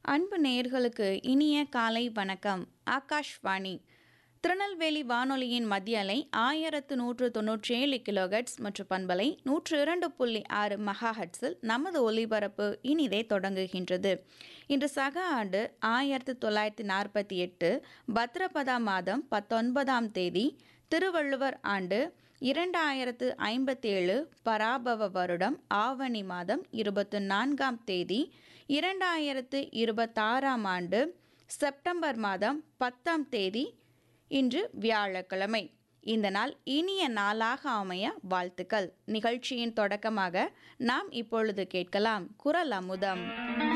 அன்பு நேயர்களுக்கு இனிய காலை வணக்கம் ஆகாஷ்வாணி திருநெல்வேலி வானொலியின் மத்திய அலை ஆயிரத்து நூற்று தொன்னூற்றி ஏழு கிலோஹெட்ஸ் மற்றும் பண்பலை நூற்று இரண்டு புள்ளி ஆறு மெகாஹெட்ஸில் நமது ஒலிபரப்பு இனிதே தொடங்குகின்றது இன்று சக ஆண்டு ஆயிரத்து தொள்ளாயிரத்தி நாற்பத்தி எட்டு பத்ரபதா மாதம் பத்தொன்பதாம் தேதி திருவள்ளுவர் ஆண்டு இரண்டாயிரத்து ஐம்பத்தேழு பராபவ வருடம் ஆவணி மாதம் இருபத்து நான்காம் தேதி இரண்டாயிரத்து இருபத்தாறாம் ஆண்டு செப்டம்பர் மாதம் பத்தாம் தேதி இன்று வியாழக்கிழமை இந்த நாள் இனிய நாளாக அமைய வாழ்த்துக்கள் நிகழ்ச்சியின் தொடக்கமாக நாம் இப்பொழுது கேட்கலாம் குரல் அமுதம்